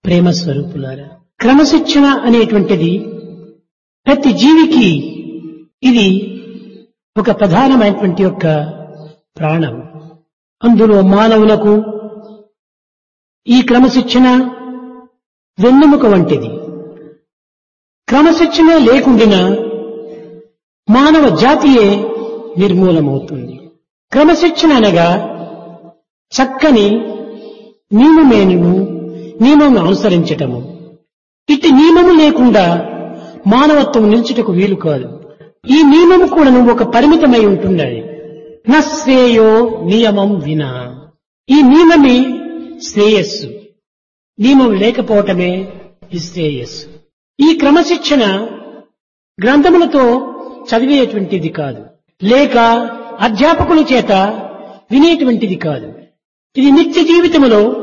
ప్రేమ స్వరూపులారా క్రమశిక్షణ అనేటువంటిది ప్రతి జీవికి ఇది ఒక ప్రధానమైనటువంటి యొక్క ప్రాణం అందులో మానవులకు ఈ క్రమశిక్షణ వెన్నెముక వంటిది క్రమశిక్షణ లేకుండినా మానవ జాతియే నిర్మూలమవుతుంది క్రమశిక్షణ అనగా చక్కని నియమమేను నియమం అనుసరించటము ఇట్టి నియమము లేకుండా మానవత్వం నిలిచుటకు వీలు కాదు ఈ నియమము కూడా ఒక పరిమితమై ఉంటున్నది నశ్రేయో నియమం వినా ఈ నియమమే శ్రేయస్సు నియమం లేకపోవటమే నిశ్రేయస్సు ఈ క్రమశిక్షణ గ్రంథములతో చదివేటువంటిది కాదు లేక అధ్యాపకుల చేత వినేటువంటిది కాదు ఇది నిత్య జీవితంలో